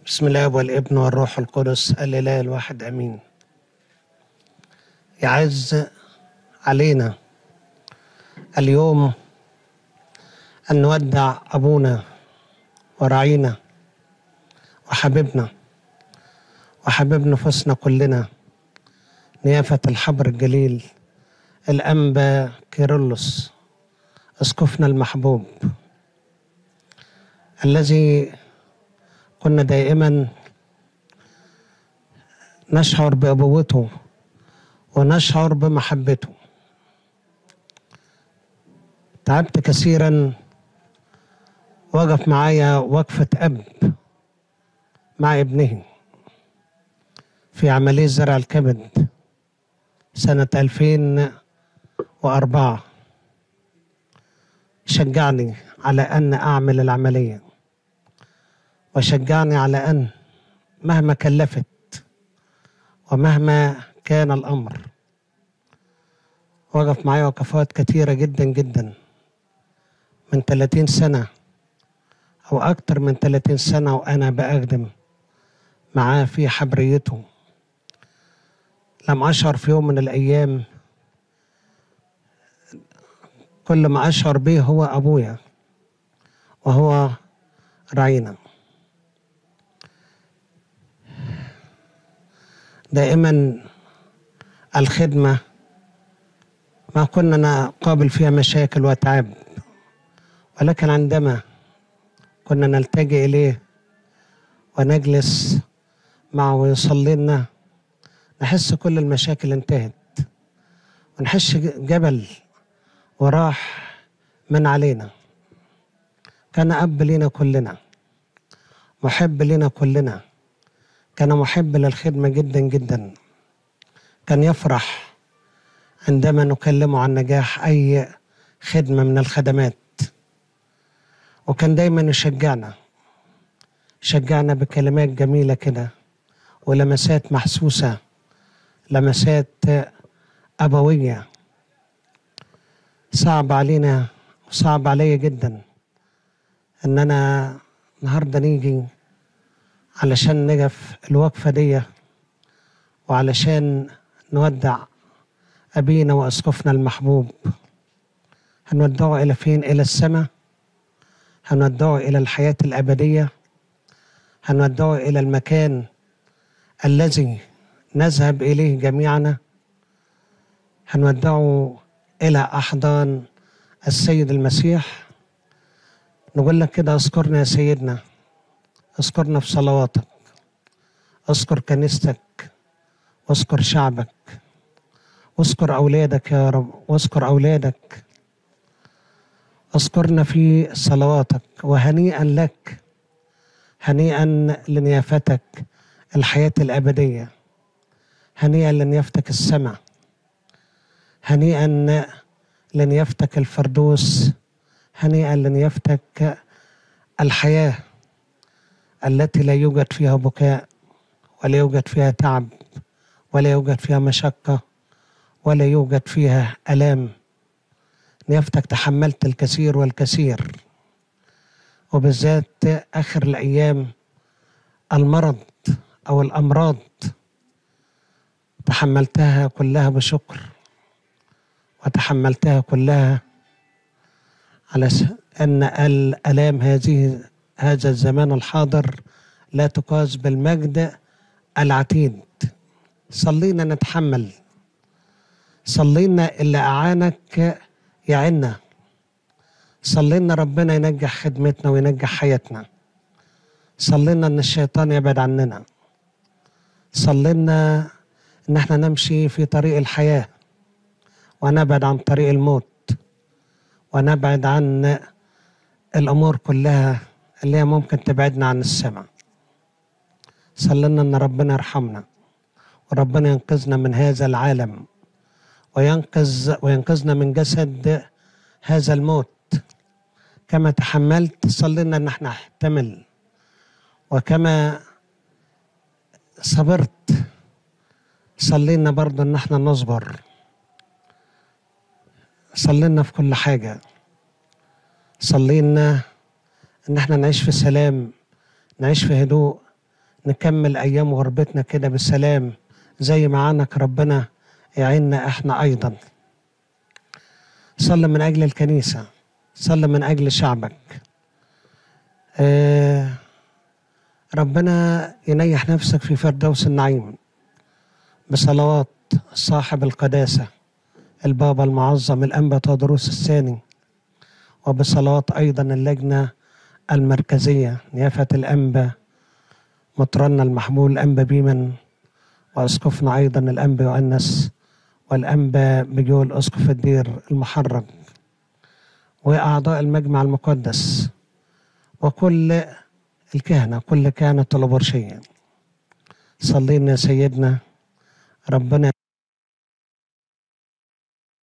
بسم الله والابن والروح القدس الاله الواحد امين يعز علينا اليوم ان نودع ابونا وراعينا وحبيبنا وحبيب نفوسنا كلنا نيافة الحبر الجليل الأنبا كيرلس أسقفنا المحبوب الذي كنا دائما نشعر بأبوته ونشعر بمحبته تعبت كثيرا وقف معايا وقفة أب مع ابنه في عملية زرع الكبد سنة 2004 شجعني على أن أعمل العملية وشجعني على أن مهما كلفت ومهما كان الأمر وقف معايا وقفات كثيرة جدا جدا من 30 سنة أو أكتر من 30 سنة وأنا بأخدم معاه في حبريته لم أشعر في يوم من الأيام كل ما أشعر به هو أبويا وهو رعينا دائما الخدمة ما كنا نقابل فيها مشاكل وتعب ولكن عندما كنا نلتجئ إليه ونجلس معه ويصلي لنا نحس كل المشاكل انتهت ونحس جبل وراح من علينا كان أب لنا كلنا محب لنا كلنا كان محب للخدمة جدا جدا كان يفرح عندما نكلمه عن نجاح أي خدمة من الخدمات وكان دايما يشجعنا شجعنا بكلمات جميلة كده ولمسات محسوسة لمسات أبوية صعب علينا وصعب عليا جدا إن أنا النهاردة نيجي علشان نقف الوقفة دي وعلشان نودع أبينا وأسقفنا المحبوب هنودعه إلى فين؟ إلى السماء هنودعه إلى الحياة الأبدية هنودعه إلى المكان الذي نذهب إليه جميعنا هنودعه إلى أحضان السيد المسيح نقول لك كده اذكرنا يا سيدنا اذكرنا في صلواتك اذكر كنيستك واذكر شعبك واذكر أولادك يا رب واذكر أولادك اذكرنا في صلواتك وهنيئا لك هنيئا لنيافتك الحياة الأبدية هنيئا لنيافتك السماء هنيئا لنيافتك الفردوس هنيئا لنيافتك الحياة التي لا يوجد فيها بكاء ولا يوجد فيها تعب ولا يوجد فيها مشقة ولا يوجد فيها ألام نيافتك تحملت الكثير والكثير وبالذات آخر الأيام المرض أو الأمراض تحملتها كلها بشكر وتحملتها كلها على أن الآلام هذه هذا الزمان الحاضر لا تقاس بالمجد العتيد صلينا نتحمل صلينا اللي أعانك يعنا صلينا ربنا ينجح خدمتنا وينجح حياتنا صلينا ان الشيطان يبعد عننا صلينا ان احنا نمشي في طريق الحياه ونبعد عن طريق الموت ونبعد عن الامور كلها اللي هي ممكن تبعدنا عن السماء صلينا ان ربنا يرحمنا وربنا ينقذنا من هذا العالم وينقذ وينقذنا من جسد هذا الموت كما تحملت صلينا ان احنا نحتمل وكما صبرت صلينا برضه ان احنا نصبر صلينا في كل حاجة صلينا ان احنا نعيش في سلام نعيش في هدوء نكمل أيام غربتنا كده بالسلام زي ما عنك ربنا يعيننا احنا أيضا صلي من أجل الكنيسة صلي من أجل شعبك آه ربنا ينيح نفسك في فردوس النعيم بصلوات صاحب القداسة البابا المعظم الأنبا تودروس الثاني وبصلوات أيضا اللجنة المركزية نيافة الأنبا مطرنا المحمول الأنبا بيمن وأسقفنا أيضا الأنبا يؤنس والأنبا بجول أسقف الدير المحرم وأعضاء المجمع المقدس وكل الكهنة كل كهنة الأبرشية صلينا يا سيدنا ربنا